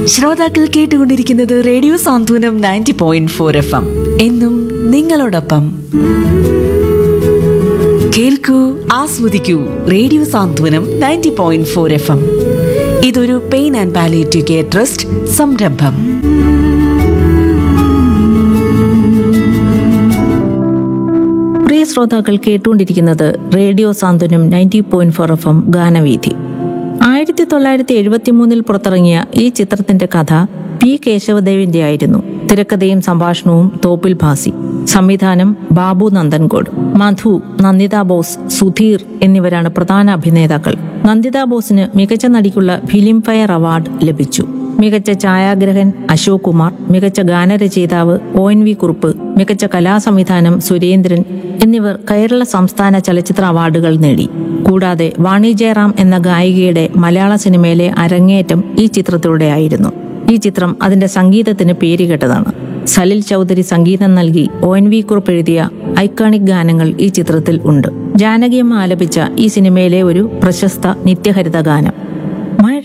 ശ്രോതാക്കൾ കേട്ടുകൊണ്ടിരിക്കുന്നത് radio Santhwanam ninety point four F M എന്നും നിങ്ങളോടൊപ്പം കേൾക്കൂ ആസ്വദിക്കൂ radio Santhwanam ninety point four F M ഇതൊരു pain and palliative care trust സംരംഭം പ്രിയ ശ്രോതാക്കൾ കേട്ടുകൊണ്ടിരിക്കുന്നത് radio Santhwanam ninety point four F M Ganaveethi ആയിരത്തി തൊള്ളായിരത്തി എഴുപത്തി മൂന്നിൽ പുറത്തിറങ്ങിയ ഈ ചിത്രത്തിന്റെ കഥ പി കേശവദേവിന്റെ ആയിരുന്നു തിരക്കഥയും സംഭാഷണവും തോപ്പിൽ ഭാസി സംവിധാനം ബാബു നന്ദൻകോട് മധു നന്ദിത ബോസ് സുധീർ എന്നിവരാണ് പ്രധാന അഭിനേതാക്കൾ നന്ദിത ബോസിന് മികച്ച നടിക്കുള്ള ഫിലിം ഫെയർ അവാർഡ് ലഭിച്ചു മികച്ച ഛായാഗ്രഹൻ അശോക് കുമാർ മികച്ച ഗാനരചയിതാവ് ഒ എൻ വി കുറുപ്പ് മികച്ച കലാസംവിധാനം സുരേന്ദ്രൻ എന്നിവർ കേരള സംസ്ഥാന ചലച്ചിത്ര അവാർഡുകൾ നേടി കൂടാതെ വാണി ജയറാം എന്ന ഗായികയുടെ മലയാള സിനിമയിലെ അരങ്ങേറ്റം ഈ ചിത്രത്തിലൂടെയായിരുന്നു ഈ ചിത്രം അതിന്റെ സംഗീതത്തിന് പേരുകേട്ടതാണ് സലിൽ ചൗധരി സംഗീതം നൽകി ഒ എൻ വി കുറുപ്പ് എഴുതിയ ഐക്കോണിക് ഗാനങ്ങൾ ഈ ചിത്രത്തിൽ ഉണ്ട് ജാനകിയമ്മ ആലപിച്ച ഈ സിനിമയിലെ ഒരു പ്രശസ്ത നിത്യഹരിത ഗാനം